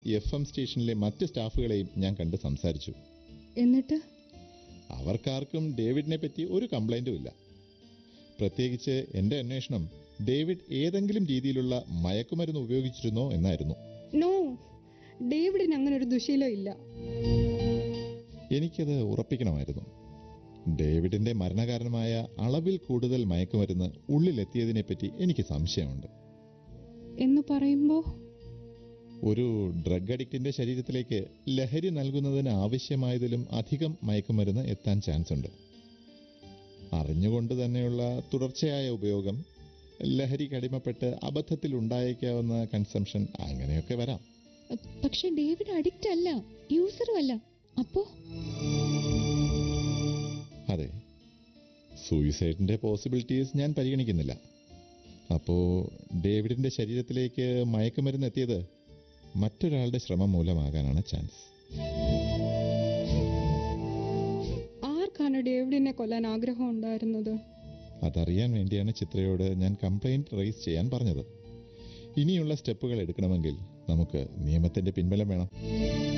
F M സ്റ്റേഷനിലെ മറ്റ് സ്റ്റാഫുകളെയും ഞാൻ കണ്ട് സംസാരിച്ചു എന്നിട്ട് അവർക്കാർക്കും ഡേവിഡിനെ പറ്റി ഒരു കംപ്ലൈൻറ്റും ഇല്ല പ്രത്യേകിച്ച് എൻ്റെ അന്വേഷണം ഡേവിഡ് ഏതെങ്കിലും രീതിയിലുള്ള മയക്കുമരുന്ന് ഉപയോഗിച്ചിരുന്നോ എന്നായിരുന്നു നോ ഡേവിഡിന് അങ്ങനെ ഒരു ദുശീലം ഇല്ല എനിക്കത് ഉറപ്പിക്കണമായിരുന്നു ഡേവിഡിന്റെ മരണകാരണമായ അളവിൽ കൂടുതൽ മയക്കുമരുന്ന് ഉള്ളിലെത്തിയതിനെപ്പറ്റി എനിക്ക് സംശയമുണ്ട് എന്ന് പറയുമ്പോ ഒരു ഡ്രഗ് അഡിക്റ്റിന്റെ ശരീരത്തിലേക്ക് ലഹരി നൽകുന്നതിന് ആവശ്യമായതിലും അധികം മയക്കുമരുന്ന് എത്താൻ ചാൻസ് ഉണ്ട് അറിഞ്ഞുകൊണ്ട് തന്നെയുള്ള തുടർച്ചയായ ഉപയോഗം ലഹരി കടിമപ്പെട്ട് അബദ്ധത്തിൽ ഉണ്ടായേക്കാവുന്ന കൺസംഷൻ അങ്ങനെയൊക്കെ വരാം പക്ഷെ ഡേവിഡ് അഡിക്റ്റ് അല്ല യൂസറും അല്ല അപ്പോ അതെ സൂയിസൈഡിന്റെ പോസിബിലിറ്റീസ് ഞാൻ പരിഗണിക്കുന്നില്ല അപ്പോൾ ഡേവിഡിന്റെ ശരീരത്തിലേക്ക് മയക്കുമരുന്ന് എത്തിയത് മറ്റൊരാളുടെ ശ്രമം മൂലമാകാനാണ് ചാൻസ് ആർക്കാണ് ഡേവിഡിനെ കൊല്ലാൻ ആഗ്രഹം ഉണ്ടായിരുന്നത് അതറിയാൻ വേണ്ടിയാണ് ചിത്രയോട് ഞാൻ കംപ്ലൈന്റ് റേസ് ചെയ്യാൻ പറഞ്ഞത് ഇനിയുള്ള സ്റ്റെപ്പുകൾ എടുക്കണമെങ്കിൽ നമുക്ക് നിയമത്തിന്റെ പിൻബലം വേണം